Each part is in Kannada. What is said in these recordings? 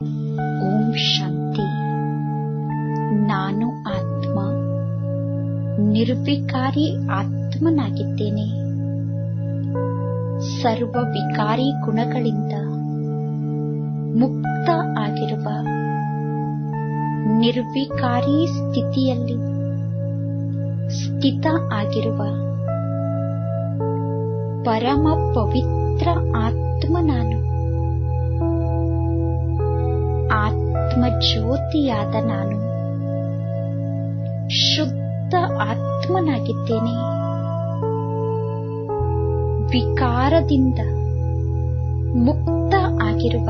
ಓಂ ಶಾಂತಿ ನಾನು ಆತ್ಮ ನಿರ್ವಿಕಾರಿ ಆತ್ಮನಾಗಿದ್ದೇನೆ ಸರ್ವ ವಿಕಾರಿ ಗುಣಗಳಿಂದ ಮುಕ್ತ ಆಗಿರುವ ನಿರ್ವಿಕಾರಿ ಸ್ಥಿತಿಯಲ್ಲಿ ಸ್ಥಿತ ಆಗಿರುವ ಪರಮ ಪವಿತ್ರ ಆತ್ಮ ನಾನು ಆತ್ಮ ಜ್ಯೋತಿಯಾದ ನಾನು ಶುದ್ಧ ಆತ್ಮನಾಗಿದ್ದೇನೆ ವಿಕಾರದಿಂದ ಮುಕ್ತ ಆಗಿರುವ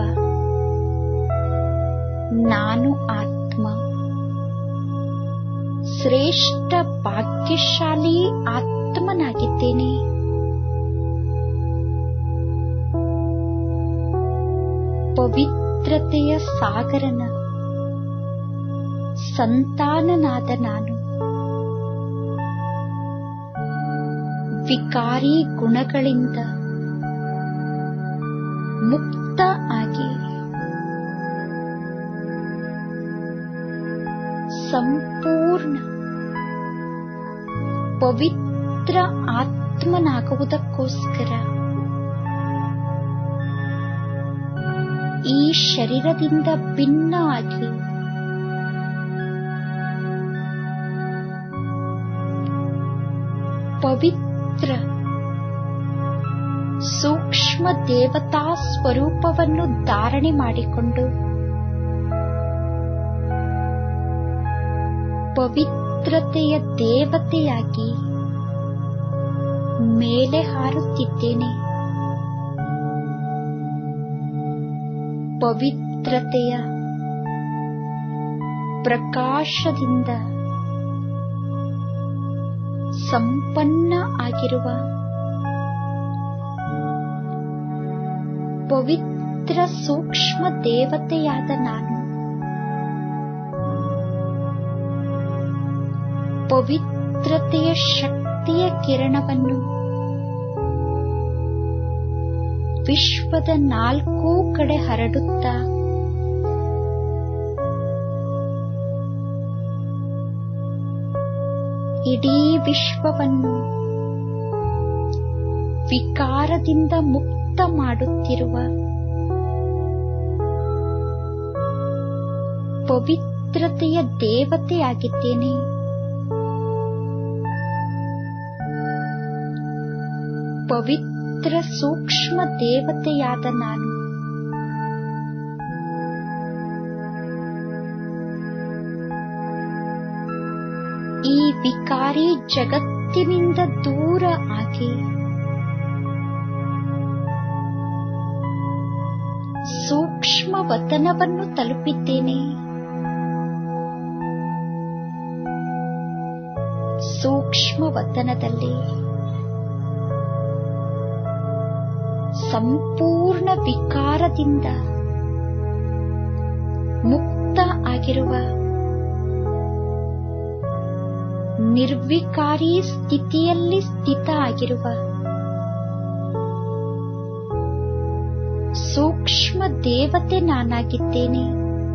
ನಾನು ಆತ್ಮ ಶ್ರೇಷ್ಠ ಭಾಗ್ಯಶಾಲಿ ಆತ್ಮನಾಗಿದ್ದೇನೆ ಪವಿತ್ರತೆಯ ಸಾಗರನ ಸಂತಾನನಾದ ನಾನು ವಿಕಾರಿ ಗುಣಗಳಿಂದ ಮುಕ್ತ ಆಗಿ ಸಂಪೂರ್ಣ ಪವಿತ್ರ ಆತ್ಮನಾಗುವುದಕ್ಕೋಸ್ಕರ ಈ ಶರೀರದಿಂದ ಭಿನ್ನ ಆಗಿ ಪವಿತ್ರ ಸೂಕ್ಷ್ಮ ದೇವತಾ ಸ್ವರೂಪವನ್ನು ಧಾರಣೆ ಮಾಡಿಕೊಂಡು ಪವಿತ್ರತೆಯ ದೇವತೆಯಾಗಿ ಮೇಲೆ ಹಾರುತ್ತಿದ್ದೇನೆ ಪವಿತ್ರತೆಯ ಪ್ರಕಾಶದಿಂದ ಸಂಪನ್ನ ಆಗಿರುವ ಪವಿತ್ರ ಸೂಕ್ಷ್ಮ ದೇವತೆಯಾದ ನಾನು ಪವಿತ್ರತೆಯ ಶಕ್ತಿಯ ಕಿರಣವನ್ನು ವಿಶ್ವದ ನಾಲ್ಕೂ ಕಡೆ ಹರಡುತ್ತಾ ಇಡೀ ವಿಶ್ವವನ್ನು ವಿಕಾರದಿಂದ ಮುಕ್ತ ಮಾಡುತ್ತಿರುವ ಪವಿತ್ರತೆಯ ದೇವತೆಯಾಗಿದ್ದೇನೆ ಪವಿತ್ರ ಸೂಕ್ಷ್ಮ ದೇವತೆಯಾದ ನಾನು ಈ ವಿಕಾರಿ ಜಗತ್ತಿನಿಂದ ದೂರ ಆಗಿ ಸೂಕ್ಷ್ಮ ವತನವನ್ನು ತಲುಪಿದ್ದೇನೆ ಸೂಕ್ಷ್ಮ ವತನದಲ್ಲಿ ಸಂಪೂರ್ಣ ವಿಕಾರದಿಂದ ಮುಕ್ತ ಆಗಿರುವ ನಿರ್ವಿಕಾರಿ ಸ್ಥಿತಿಯಲ್ಲಿ ಸ್ಥಿತ ಆಗಿರುವ ಸೂಕ್ಷ್ಮ ದೇವತೆ ನಾನಾಗಿದ್ದೇನೆ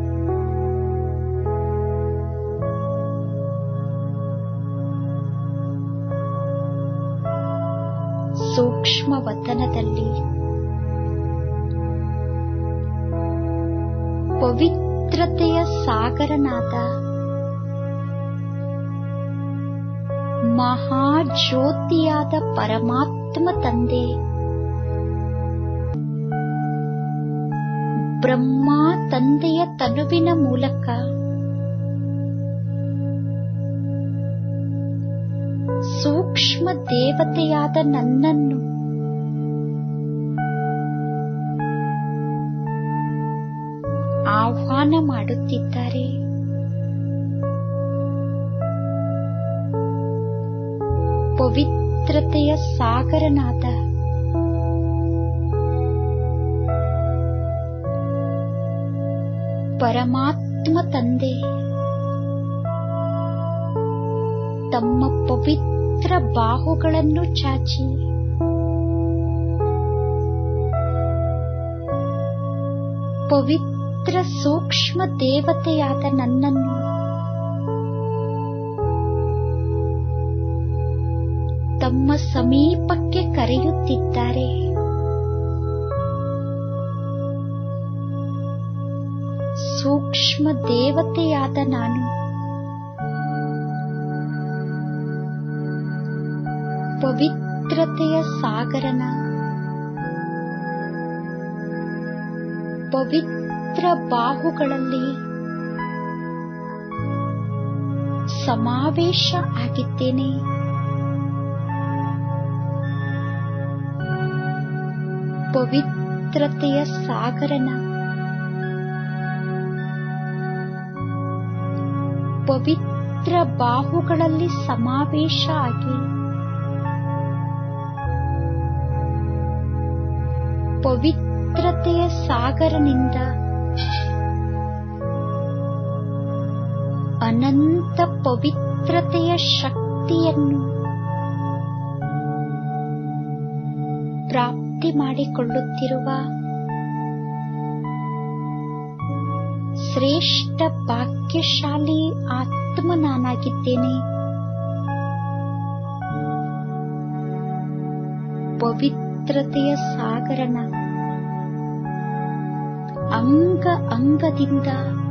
ಸೂಕ್ಷ್ಮ ವತನದಲ್ಲಿ ಪವಿತ್ರತೆಯ ಸಾಗರನಾದ ಮಹಾಜ್ಯೋತಿಯಾದ ಪರಮಾತ್ಮ ತಂದೆ ಬ್ರಹ್ಮ ತಂದೆಯ ತನುವಿನ ಮೂಲಕ ಸೂಕ್ಷ್ಮ ದೇವತೆಯಾದ ನನ್ನನ್ನು ಆಹ್ವಾನ ಮಾಡುತ್ತಿದ್ದಾರೆ ಪವಿತ್ರತೆಯ ಸಾಗರನಾದ ಪರಮಾತ್ಮ ತಂದೆ ತಮ್ಮ ಪವಿತ್ರ ಬಾಹುಗಳನ್ನು ಚಾಚಿ ಪವಿತ್ರ ಪವಿತ್ರ ಸೂಕ್ಷ್ಮ ದೇವತೆಯಾದ ನನ್ನನ್ನು ತಮ್ಮ ಸಮೀಪಕ್ಕೆ ಕರೆಯುತ್ತಿದ್ದಾರೆ ಸೂಕ್ಷ್ಮ ದೇವತೆಯಾದ ನಾನು ಪವಿತ್ರತೆಯ ಸಾಗರನ ಪವಿತ್ರ ಬಾಹುಗಳಲ್ಲಿ ಸಮಾವೇಶ ಆಗಿದ್ದೇನೆ ಪವಿತ್ರತೆಯ ಸಾಗರನ ಪವಿತ್ರ ಬಾಹುಗಳಲ್ಲಿ ಸಮಾವೇಶ ಆಗಿ ಪವಿತ್ರತೆಯ ಸಾಗರನಿಂದ ಅನಂತ ಪವಿತ್ರತೆಯ ಶಕ್ತಿಯನ್ನು ಪ್ರಾಪ್ತಿ ಮಾಡಿಕೊಳ್ಳುತ್ತಿರುವ ಶ್ರೇಷ್ಠ ಭಾಗ್ಯಶಾಲಿ ಆತ್ಮ ನಾನಾಗಿದ್ದೇನೆ ಪವಿತ್ರತೆಯ ಸಾಗರನ ಅಂಗ ಅಂಗದಿಂದ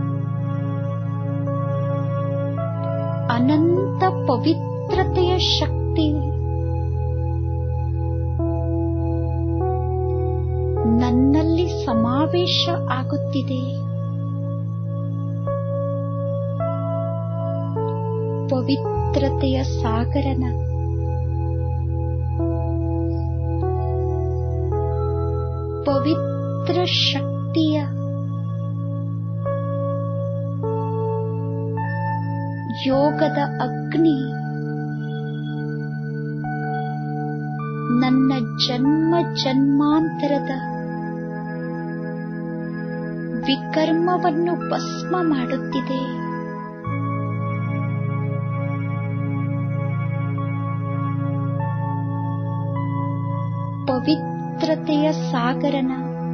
ಅನಂತ ಪವಿತ್ರತೆಯ ಶಕ್ತಿ ನನ್ನಲ್ಲಿ ಸಮಾವೇಶ ಆಗುತ್ತಿದೆ ಪವಿತ್ರತೆಯ ಸಾಗರನ ಪವಿತ್ರ ಶಕ್ತಿಯ ಯೋಗದ ಅಗ್ನಿ ನನ್ನ ಜನ್ಮ ಜನ್ಮಾಂತರದ ವಿಕರ್ಮವನ್ನು ಭಸ್ಮ ಮಾಡುತ್ತಿದೆ ಪವಿತ್ರತೆಯ ಸಾಗರನ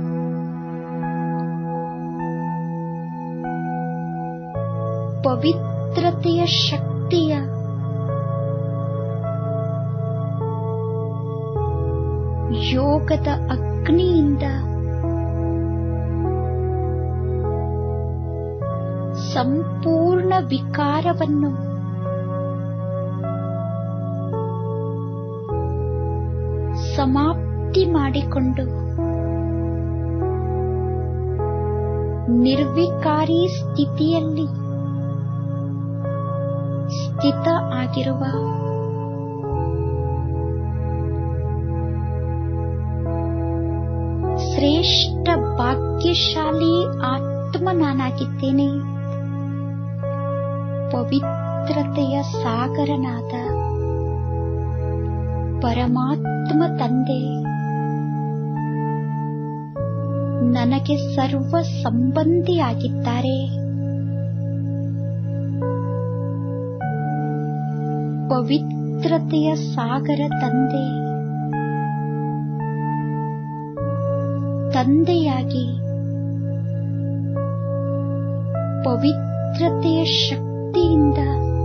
ಪವಿತ್ರತೆಯ ಶಕ್ತಿಯ ಯೋಗದ ಅಗ್ನಿಯಿಂದ ಸಂಪೂರ್ಣ ವಿಕಾರವನ್ನು ಸಮಾಪ್ತಿ ಮಾಡಿಕೊಂಡು ನಿರ್ವಿಕಾರಿ ಸ್ಥಿತಿಯಲ್ಲಿ ಸ್ಥಿತ ಆಗಿರುವ ಶ್ರೇಷ್ಠ ಭಾಗ್ಯಶಾಲಿ ಆತ್ಮ ನಾನಾಗಿದ್ದೇನೆ ಪವಿತ್ರತೆಯ ಸಾಗರನಾದ ಪರಮಾತ್ಮ ತಂದೆ ನನಗೆ ಸರ್ವ ಸಂಬಂಧಿಯಾಗಿದ್ದಾರೆ ಪವಿತ್ರತೆಯ ಸಾಗರ ತಂದೆ ತಂದೆಯಾಗಿ ಪವಿತ್ರತೆಯ ಶಕ್ತಿಯಿಂದ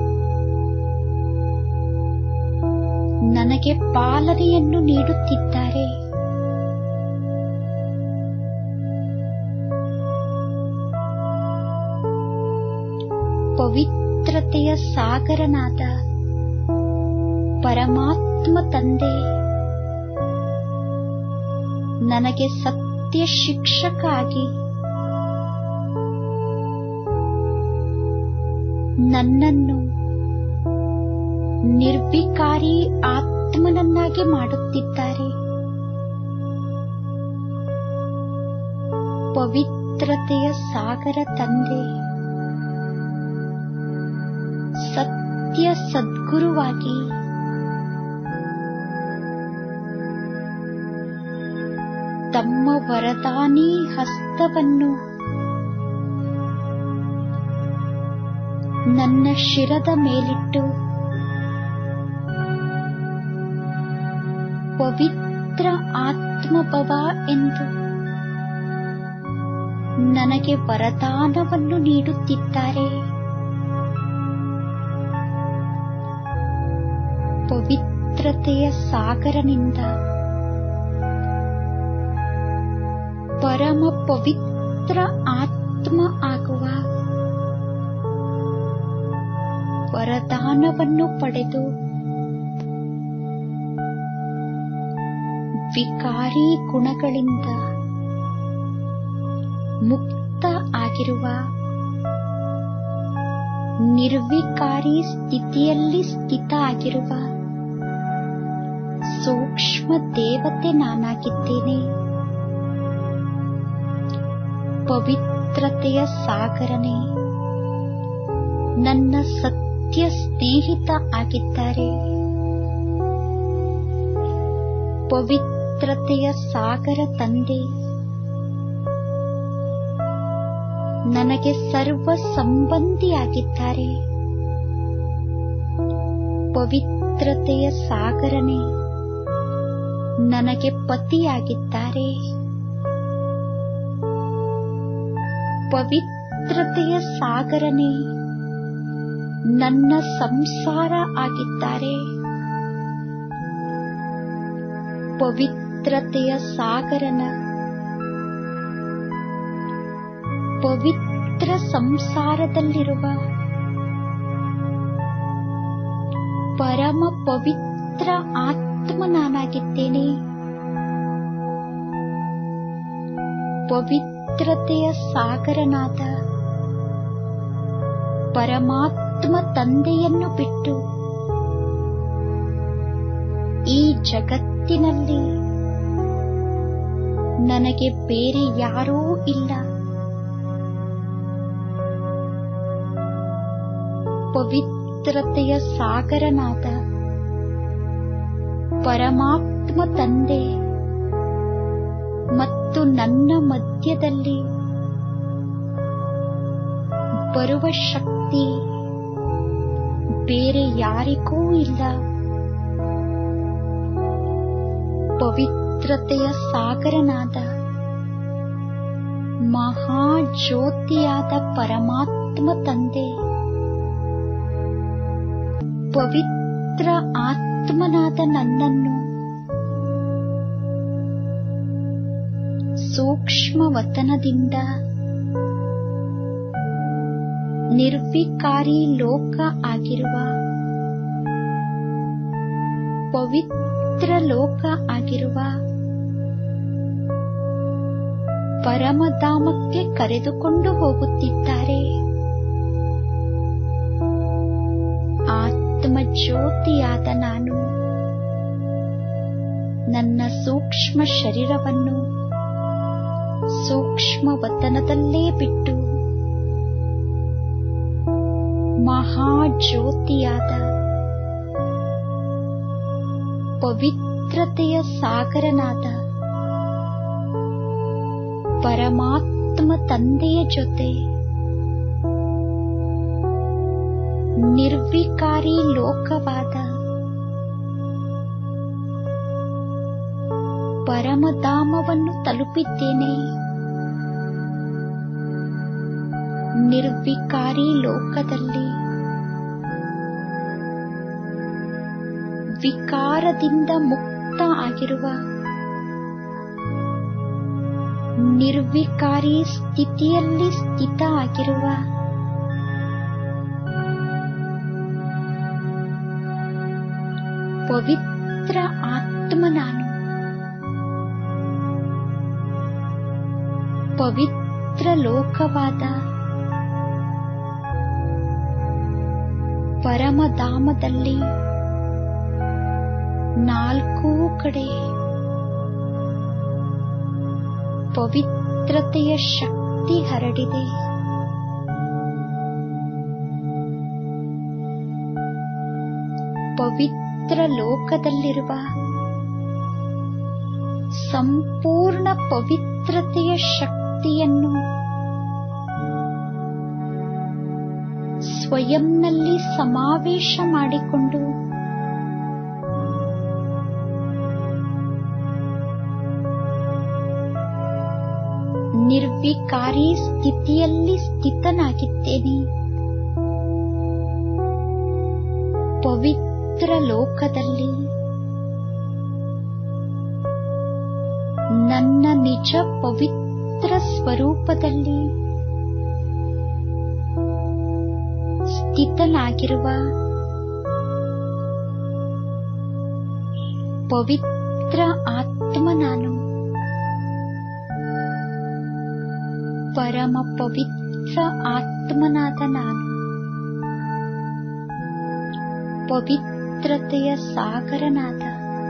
ನನಗೆ ಪಾಲನೆಯನ್ನು ನೀಡುತ್ತಿದ್ದಾರೆ ಪವಿತ್ರತೆಯ ಸಾಗರನಾದ ಪರಮಾತ್ಮ ತಂದೆ ನನಗೆ ಸತ್ಯ ಶಿಕ್ಷಕ ಆಗಿ ನನ್ನನ್ನು ನಿರ್ವಿಕಾರಿ ಆತ್ಮನನ್ನಾಗಿ ಮಾಡುತ್ತಿದ್ದಾರೆ ಪವಿತ್ರತೆಯ ಸಾಗರ ತಂದೆ ಸತ್ಯ ಸದ್ಗುರುವಾಗಿ ತಮ್ಮ ವರದಾನಿ ಹಸ್ತವನ್ನು ನನ್ನ ಶಿರದ ಮೇಲಿಟ್ಟು ಪವಿತ್ರ ಆತ್ಮಭವ ಎಂದು ನನಗೆ ವರದಾನವನ್ನು ನೀಡುತ್ತಿದ್ದಾರೆ ಪವಿತ್ರತೆಯ ಸಾಗರನಿಂದ ಪರಮ ಪವಿತ್ರ ಆತ್ಮ ಆಗುವ ವರದಾನವನ್ನು ಪಡೆದು ವಿಕಾರಿ ಗುಣಗಳಿಂದ ಮುಕ್ತ ಆಗಿರುವ ನಿರ್ವಿಕಾರಿ ಸ್ಥಿತಿಯಲ್ಲಿ ಸ್ಥಿತ ಆಗಿರುವ ಸೂಕ್ಷ್ಮ ದೇವತೆ ನಾನಾಗಿದ್ದೇನೆ ಪವಿತ್ರತೆಯ ಸಾಗರನೆ ನನ್ನ ಸತ್ಯ ಸ್ನೇಹಿತ ಆಗಿದ್ದಾರೆ ಪವಿತ್ರತೆಯ ಸಾಗರ ತಂದೆ ನನಗೆ ಸರ್ವ ಸಂಬಂಧಿಯಾಗಿದ್ದಾರೆ ಪವಿತ್ರತೆಯ ಸಾಗರನೆ ನನಗೆ ಪತಿಯಾಗಿದ್ದಾರೆ ಪವಿತ್ರತೆಯ ಸಾಗರನೆ ನನ್ನ ಸಂಸಾರ ಆಗಿದ್ದಾರೆ ಪವಿತ್ರತೆಯ ಸಾಗರನ ಪವಿತ್ರ ಸಂಸಾರದಲ್ಲಿರುವ ಪರಮ ಪವಿತ್ರ ಆತ್ಮ ನಾನಾಗಿದ್ದೇನೆ ಪವಿತ್ರತೆಯ ಸಾಗರನಾದ ಪರಮಾತ್ಮ ತಂದೆಯನ್ನು ಬಿಟ್ಟು ಈ ಜಗತ್ತಿನಲ್ಲಿ ನನಗೆ ಬೇರೆ ಯಾರೂ ಇಲ್ಲ ಪವಿತ್ರತೆಯ ಸಾಗರನಾದ ಪರಮಾತ್ಮ ತಂದೆ ಮತ್ತು ನನ್ನ ಮಧ್ಯದಲ್ಲಿ ಬರುವ ಶಕ್ತಿ ಬೇರೆ ಯಾರಿಗೂ ಇಲ್ಲ ಪವಿತ್ರತೆಯ ಸಾಗರನಾದ ಮಹಾಜ್ಯೋತಿಯಾದ ಪರಮಾತ್ಮ ತಂದೆ ಪವಿತ್ರ ಆತ್ಮನಾದ ನನ್ನನ್ನು ಸೂಕ್ಷ್ಮ ವತನದಿಂದ ನಿರ್ವಿಕಾರಿ ಲೋಕ ಆಗಿರುವ ಪವಿತ್ರ ಲೋಕ ಆಗಿರುವ ಪರಮಧಾಮಕ್ಕೆ ಕರೆದುಕೊಂಡು ಹೋಗುತ್ತಿದ್ದಾರೆ ಆತ್ಮ ಜ್ಯೋತಿಯಾದ ನಾನು ನನ್ನ ಸೂಕ್ಷ್ಮ ಶರೀರವನ್ನು ಸೂಕ್ಷ್ಮ ವತನದಲ್ಲೇ ಬಿಟ್ಟು ಮಹಾಜ್ಯೋತಿಯಾದ ಪವಿತ್ರತೆಯ ಸಾಗರನಾದ ಪರಮಾತ್ಮ ತಂದೆಯ ಜೊತೆ ನಿರ್ವಿಕಾರಿ ಲೋಕವಾದ ಪರಮಧಾಮವನ್ನು ತಲುಪಿದ್ದೇನೆ ನಿರ್ವಿಕಾರಿ ಲೋಕದಲ್ಲಿ ವಿಕಾರದಿಂದ ಮುಕ್ತ ಆಗಿರುವ ನಿರ್ವಿಕಾರಿ ಸ್ಥಿತಿಯಲ್ಲಿ ಸ್ಥಿತ ಆಗಿರುವ ಪವಿತ್ರ ಆತ್ಮ ನಾನು ಪವಿತ್ರ ಲೋಕವಾದ ಪರಮಧಾಮದಲ್ಲಿ ನಾಲ್ಕೂ ಕಡೆ ಪವಿತ್ರತೆಯ ಶಕ್ತಿ ಹರಡಿದೆ ಪವಿತ್ರ ಲೋಕದಲ್ಲಿರುವ ಸಂಪೂರ್ಣ ಪವಿತ್ರತೆಯ ಶಕ್ತಿಯನ್ನು ಸ್ವಯಂನಲ್ಲಿ ಸಮಾವೇಶ ಮಾಡಿಕೊಂಡು ನಿರ್ವಿಕಾರಿ ಸ್ಥಿತಿಯಲ್ಲಿ ಸ್ಥಿತನಾಗಿದ್ದೇನೆ ಪವಿತ್ರ ಲೋಕದಲ್ಲಿ ನನ್ನ ನಿಜ ಪವಿತ್ರ ಸ್ವರೂಪದಲ್ಲಿ ಸ್ಥಿತನಾಗಿರುವ ಪವಿತ್ರ ಆತ್ಮ ನಾನು ಪರಮ ಪವಿತ್ರ ಆತ್ಮನಾದ ನಾನು ಪವಿತ್ರತೆಯ ಸಾಗರನಾದ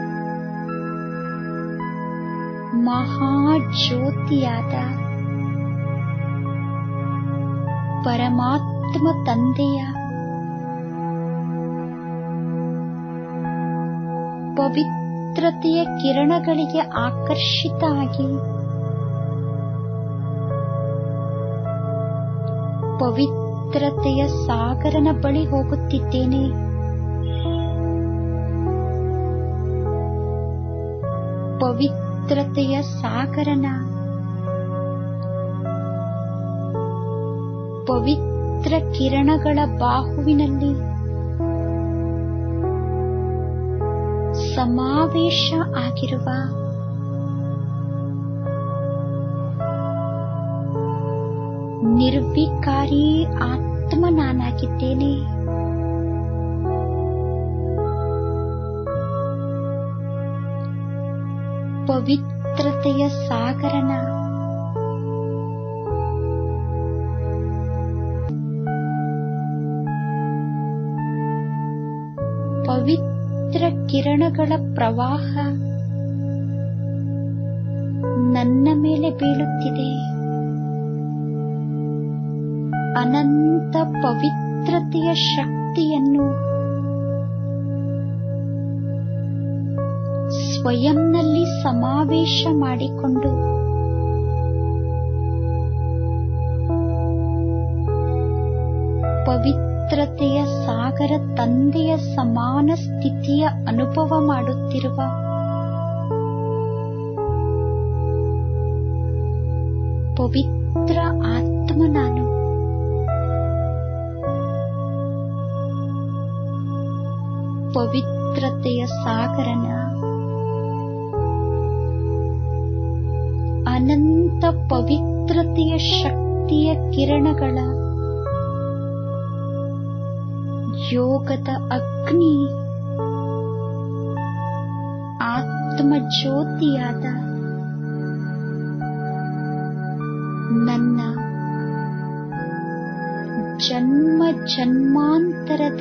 ಮಹಾಜ್ಯೋತಿಯಾದ ಪರಮಾತ್ಮ ತಂದೆಯ ಪವಿತ್ರತೆಯ ಕಿರಣಗಳಿಗೆ ಆಕರ್ಷಿತ ಆಗಿ ಪವಿತ್ರತೆಯ ಸಾಗರನ ಬಳಿ ಹೋಗುತ್ತಿದ್ದೇನೆ ಪವಿತ್ರತೆಯ ಸಾಗರನ ಪವಿತ್ರ ಕಿರಣಗಳ ಬಾಹುವಿನಲ್ಲಿ ಸಮಾವೇಶ ಆಗಿರುವ ನಿರ್ವಿಕಾರಿ ಆತ್ಮ ನಾನಾಗಿದ್ದೇನೆ ಪವಿತ್ರತೆಯ ಸಾಗರನ ಪವಿತ್ರ ಕಿರಣಗಳ ಪ್ರವಾಹ ನನ್ನ ಮೇಲೆ ಬೀಳುತ್ತಿದೆ ಅನಂತ ಪವಿತ್ರತೆಯ ಶಕ್ತಿಯನ್ನು ಸ್ವಯಂನಲ್ಲಿ ಸಮಾವೇಶ ಮಾಡಿಕೊಂಡು ಪವಿತ್ರತೆಯ ಸಾಗರ ತಂದೆಯ ಸಮಾನ ಸ್ಥಿತಿಯ ಅನುಭವ ಮಾಡುತ್ತಿರುವ ಪವಿತ್ರ ಆತ್ಮ ನಾನು ಪವಿತ್ರತೆಯ ಸಾಗರನ ಅನಂತ ಪವಿತ್ರತೆಯ ಶಕ್ತಿಯ ಕಿರಣಗಳ ಯೋಗದ ಅಗ್ನಿ ಆತ್ಮ ಜ್ಯೋತಿಯಾದ ನನ್ನ ಜನ್ಮ ಜನ್ಮಾಂತರದ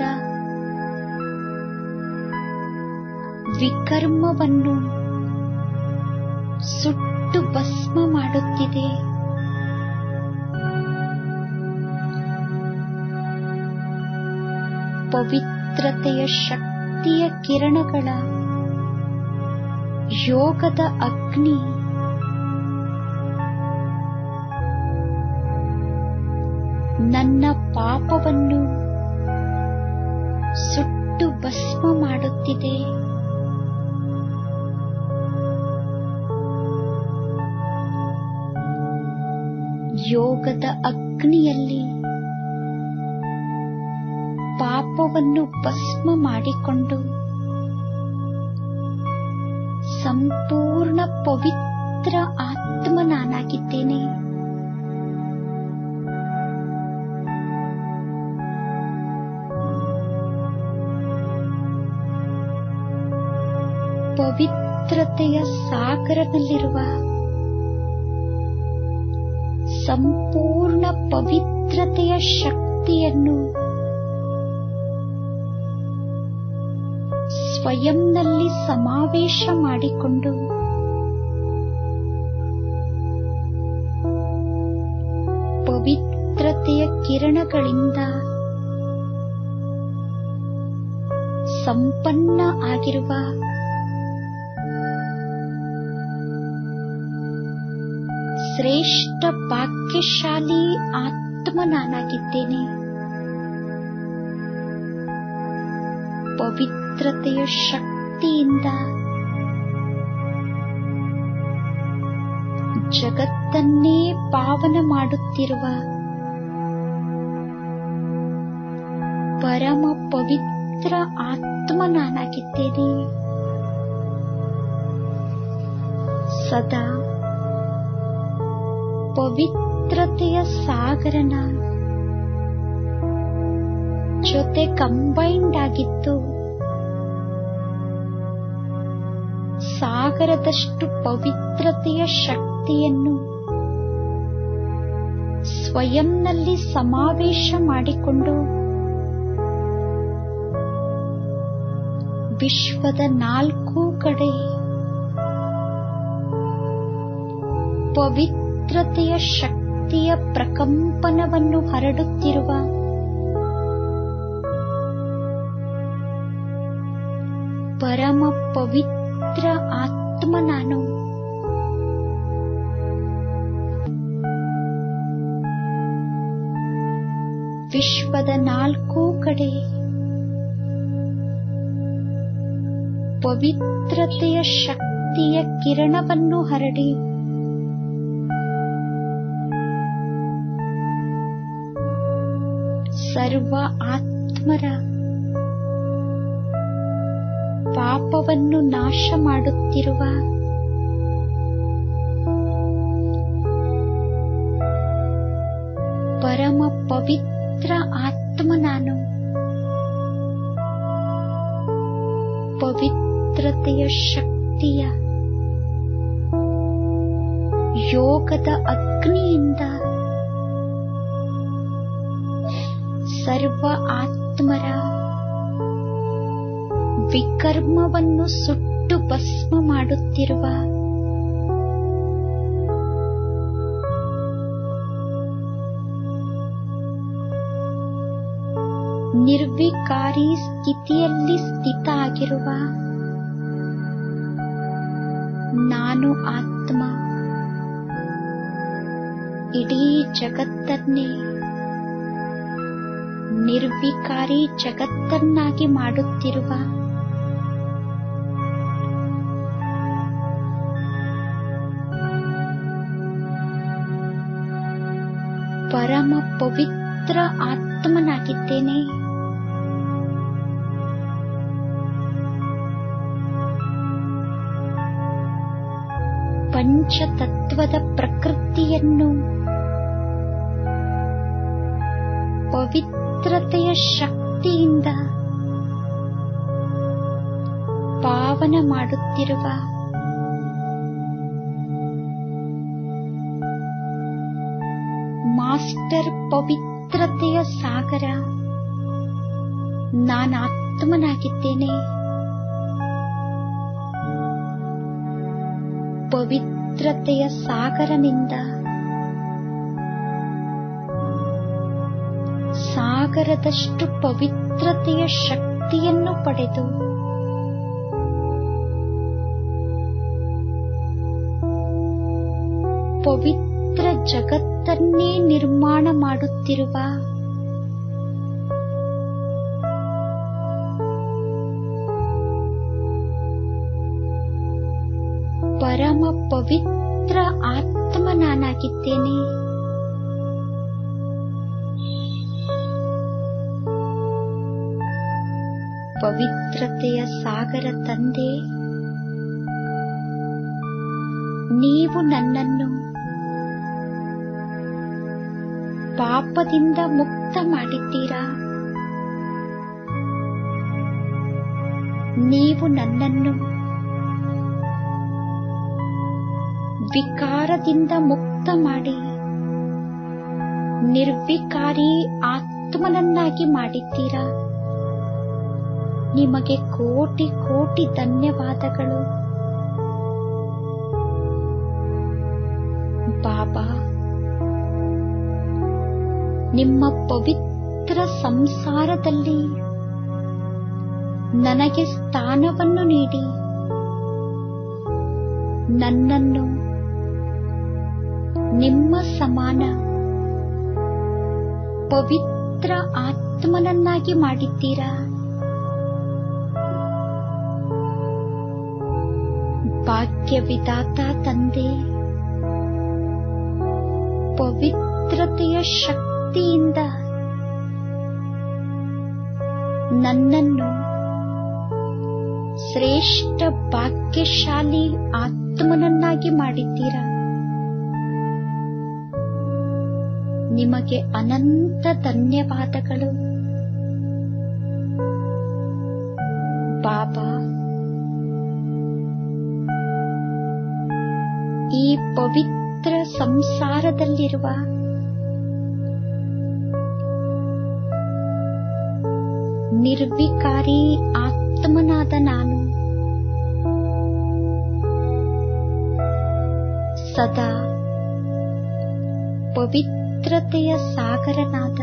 ವಿಕರ್ಮವನ್ನು ಸುಟ್ಟು ಭಸ್ಮ ಮಾಡುತ್ತಿದೆ ಪವಿತ್ರತೆಯ ಶಕ್ತಿಯ ಕಿರಣಗಳ ಯೋಗದ ಅಗ್ನಿ ನನ್ನ ಪಾಪವನ್ನು ಸುಟ್ಟು ಭಸ್ಮ ಮಾಡುತ್ತಿದೆ ಯೋಗದ ಅಗ್ನಿಯಲ್ಲಿ ಪಾಪವನ್ನು ಭಸ್ಮ ಮಾಡಿಕೊಂಡು ಸಂಪೂರ್ಣ ಪವಿತ್ರ ಆತ್ಮ ನಾನಾಗಿದ್ದೇನೆ ಪವಿತ್ರತೆಯ ಸಾಗರದಲ್ಲಿರುವ ಸಂಪೂರ್ಣ ಪವಿತ್ರತೆಯ ಶಕ್ತಿಯನ್ನು ಸ್ವಯಂನಲ್ಲಿ ಸಮಾವೇಶ ಮಾಡಿಕೊಂಡು ಪವಿತ್ರತೆಯ ಕಿರಣಗಳಿಂದ ಸಂಪನ್ನ ಆಗಿರುವ ಶ್ರೇಷ್ಠ ಭಾಗ್ಯಶಾಲಿ ಆತ್ಮ ನಾನಾಗಿದ್ದೇನೆ ಪವಿತ್ರತೆಯ ಶಕ್ತಿಯಿಂದ ಜಗತ್ತನ್ನೇ ಪಾವನ ಮಾಡುತ್ತಿರುವ ಪರಮ ಪವಿತ್ರ ಆತ್ಮ ನಾನಾಗಿದ್ದೇನೆ ಸದಾ ಪವಿತ್ರತೆಯ ಸಾಗರನ ಜೊತೆ ಕಂಬೈಂಡ್ ಆಗಿತ್ತು ಸಾಗರದಷ್ಟು ಪವಿತ್ರತೆಯ ಶಕ್ತಿಯನ್ನು ಸ್ವಯಂನಲ್ಲಿ ಸಮಾವೇಶ ಮಾಡಿಕೊಂಡು ವಿಶ್ವದ ನಾಲ್ಕು ಕಡೆ ಪವಿತ್ರತೆಯ ಶಕ್ತಿಯ ಪ್ರಕಂಪನವನ್ನು ಹರಡುತ್ತಿರುವ ಪರಮ ಪವಿತ್ರ ಆತ್ಮ ನಾನು ವಿಶ್ವದ ನಾಲ್ಕು ಕಡೆ ಪವಿತ್ರತೆಯ ಶಕ್ತಿಯ ಕಿರಣವನ್ನು ಹರಡಿ ಸರ್ವ ಆತ್ಮರ ಪಾಪವನ್ನು ನಾಶ ಮಾಡುತ್ತಿರುವ ಪರಮ ಪವಿತ್ರ ಆತ್ಮ ನಾನು ಪವಿತ್ರತೆಯ ಶಕ್ತಿಯ ಯೋಗದ ಅಗ್ನಿಯಿಂದ ಸರ್ವ ಆತ್ಮರ ವಿಕರ್ಮವನ್ನು ಸುಟ್ಟು ಭಸ್ಮ ಮಾಡುತ್ತಿರುವ ನಿರ್ವಿಕಾರಿ ಸ್ಥಿತಿಯಲ್ಲಿ ಸ್ಥಿತ ಆಗಿರುವ ನಾನು ಆತ್ಮ ಇಡೀ ಜಗತ್ತನ್ನೇ ನಿರ್ವಿಕಾರಿ ಜಗತ್ತನ್ನಾಗಿ ಮಾಡುತ್ತಿರುವ ಪರಮ ಪವಿತ್ರ ಆತ್ಮನಾಗಿದ್ದೇನೆ ಪಂಚತತ್ವದ ಪ್ರಕೃತಿಯನ್ನು ಪವಿತ್ರತೆಯ ಶಕ್ತಿಯಿಂದ ಪಾವನ ಮಾಡುತ್ತಿರುವ ಮಾಸ್ಟರ್ ಪವಿತ್ರತೆಯ ಸಾಗರ ನಾನಾತ್ಮನಾಗಿದ್ದೇನೆ ಪವಿತ್ರತೆಯ ಸಾಗರನಿಂದ ಸಾಗರದಷ್ಟು ಪವಿತ್ರತೆಯ ಶಕ್ತಿಯನ್ನು ಪಡೆದು ಪವಿತ್ರ ಜಗತ್ತನ್ನೇ ನಿರ್ಮಾಣ ಮಾಡುತ್ತಿರುವ ಪರಮ ಪವಿತ್ರ ಆತ್ಮ ನಾನಾಗಿದ್ದೇನೆ ಪವಿತ್ರತೆಯ ಸಾಗರ ತಂದೆ ನೀವು ನನ್ನನ್ನು ಪಾಪದಿಂದ ಮುಕ್ತ ಮಾಡಿದ್ದೀರಾ ನೀವು ನನ್ನನ್ನು ವಿಕಾರದಿಂದ ಮುಕ್ತ ಮಾಡಿ ನಿರ್ವಿಕಾರಿ ಆತ್ಮನನ್ನಾಗಿ ಮಾಡಿದ್ದೀರಾ ನಿಮಗೆ ಕೋಟಿ ಕೋಟಿ ಧನ್ಯವಾದಗಳು ಬಾಬಾ ನಿಮ್ಮ ಪವಿತ್ರ ಸಂಸಾರದಲ್ಲಿ ನನಗೆ ಸ್ಥಾನವನ್ನು ನೀಡಿ ನನ್ನನ್ನು ನಿಮ್ಮ ಸಮಾನ ಪವಿತ್ರ ಆತ್ಮನನ್ನಾಗಿ ಮಾಡಿದ್ದೀರಾ ಭಾಗ್ಯ ವಿಧಾತ ತಂದೆ ಪವಿತ್ರತೆಯ ಶಕ್ತಿಯಿಂದ ನನ್ನನ್ನು ಶ್ರೇಷ್ಠ ಭಾಗ್ಯಶಾಲಿ ಆತ್ಮನನ್ನಾಗಿ ಮಾಡಿದ್ದೀರಾ ನಿಮಗೆ ಅನಂತ ಧನ್ಯವಾದಗಳು ಬಾಬಾ ಈ ಪವಿತ್ರ ಸಂಸಾರದಲ್ಲಿರುವ ನಿರ್ವಿಕಾರಿ ಆತ್ಮನಾದ ನಾನು ಸದಾ ಪವಿತ್ರತೆಯ ಸಾಗರನಾದ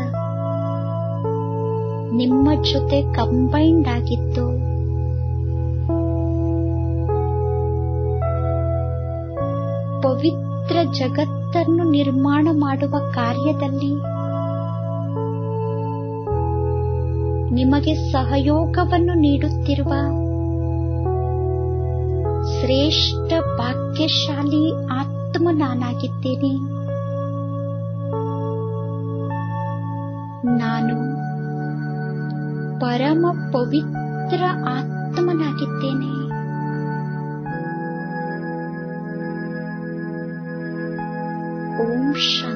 ನಿಮ್ಮ ಜೊತೆ ಕಂಬೈಂಡ್ ಆಗಿದ್ದು ಪವಿತ್ರ ಜಗತ್ತನ್ನು ನಿರ್ಮಾಣ ಮಾಡುವ ಕಾರ್ಯದಲ್ಲಿ ನಿಮಗೆ ಸಹಯೋಗವನ್ನು ನೀಡುತ್ತಿರುವ ಶ್ರೇಷ್ಠ ಭಾಗ್ಯಶಾಲಿ ಆತ್ಮ ನಾನಾಗಿದ್ದೇನೆ ನಾನು ಪರಮ ಪವಿತ್ರ ಆತ್ಮನಾಗಿದ್ದೇನೆ ಓಂ ಶಾಂತಿ